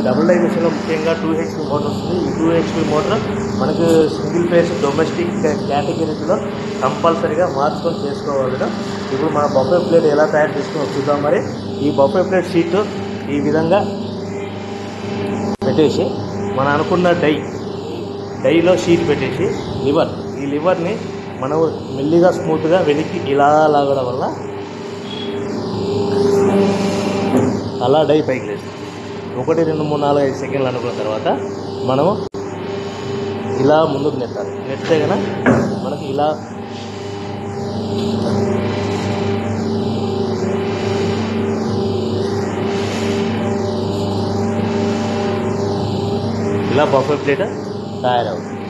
double die మిషన్లో ముఖ్యంగా two HP motor వస్తుంది ఈ టూ హెచ్పి మోటార్ మనకు సింగిల్ ఫేస్ డొమెస్టిక్ కేటగిరీలో కంపల్సరీగా మార్చుకొని చేసుకోవాలి ఇప్పుడు మన బొఫే ప్లేట్ ఎలా తయారు చేసుకుని చూద్దాం మరి ఈ బొఫే ప్లేట్ షీట్ ఈ విధంగా పెట్టేసి మనం అనుకున్న డై డైలో షీట్ పెట్టేసి లివర్ ఈ లివర్ని మనం మెల్లిగా స్మూత్గా వెనక్కి ఇలా లాగడం వల్ల అలా డై పైకి లేదు ఒకటి రెండు మూడు నాలుగు ఐదు సెకండ్లు అనుకున్న తర్వాత మనము ఇలా ముందుకు నెట్టాలి నెట్టే కనుక మనకి ఇలా ఇలా బఫే ప్లేట్ తయారవుతుంది